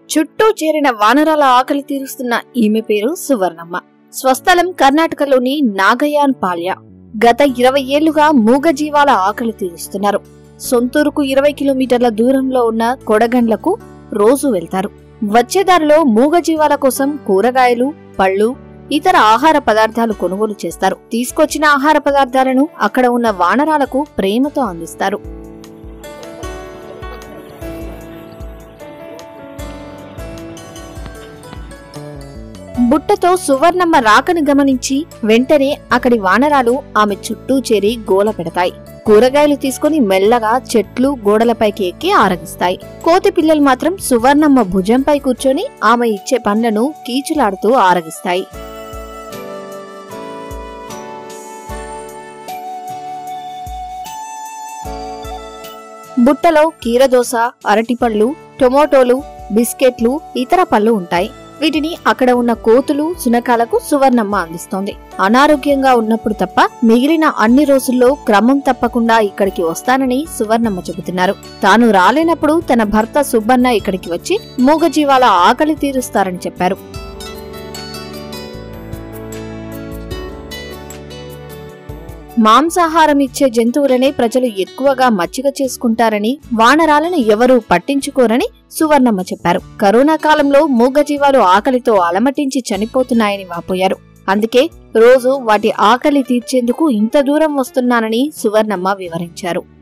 చుట్టూ చేరిన వానరాల ఆకలి తీరుస్తున్న ఈమె పేరు సువర్ణమ్మ స్వస్థలం కర్ణాటకలోని నాగయాన్ పాల్య గత ఇరవై ఏళ్లుగా మూగజీవాల ఆకలి తీరుస్తున్నారు సొంతూరుకు ఇరవై కిలోమీటర్ల దూరంలో ఉన్న కొడగండ్లకు రోజు వెళ్తారు వచ్చేదారిలో మూగజీవాల కోసం కూరగాయలు పళ్ళు ఇతర ఆహార పదార్థాలు కొనుగోలు చేస్తారు తీసుకొచ్చిన ఆహార పదార్థాలను అక్కడ ఉన్న వానరాలకు ప్రేమతో అందిస్తారు బుట్టతో సువర్ణమ్మ రాకను గమనించి వెంటనే అక్కడి వానరాలు ఆమె చుట్టూ చేరి గోల పెడతాయి కూరగాయలు తీసుకుని మెల్లగా చెట్లు గోడలపైకి ఎక్కి ఆరగిస్తాయి కోతి పిల్లలు మాత్రం సువర్ణమ్మ భుజంపై కూర్చొని ఆమె ఇచ్చే పండ్లను కీచులాడుతూ ఆరగిస్తాయి బుట్టలో కీరదోస అరటిపళ్ళు టొమాటోలు బిస్కెట్లు ఇతర పళ్ళు ఉంటాయి వీటిని అక్కడ ఉన్న కోతులు సునకాలకు సువర్ణమ్మ అందిస్తోంది అనారోగ్యంగా ఉన్నప్పుడు తప్ప మిగిలిన అన్ని రోజుల్లో క్రమం తప్పకుండా ఇక్కడికి వస్తానని సువర్ణమ్మ చెబుతున్నారు తాను రాలేనప్పుడు తన భర్త సుబ్బన్న ఇక్కడికి వచ్చి మూగజీవాల ఆకలి తీరుస్తారని చెప్పారు మాంసాహారం ఇచ్చే జంతువులనే ప్రజలు ఎక్కువగా మచ్చిక చేసుకుంటారని వానరాలను ఎవరూ పట్టించుకోరని సువర్ణమ్మ చెప్పారు కరోనా కాలంలో మూగజీవాలు ఆకలితో అలమటించి చనిపోతున్నాయని వాపోయారు అందుకే రోజు వాటి ఆకలి తీర్చేందుకు ఇంత దూరం వస్తున్నానని సువర్ణమ్మ వివరించారు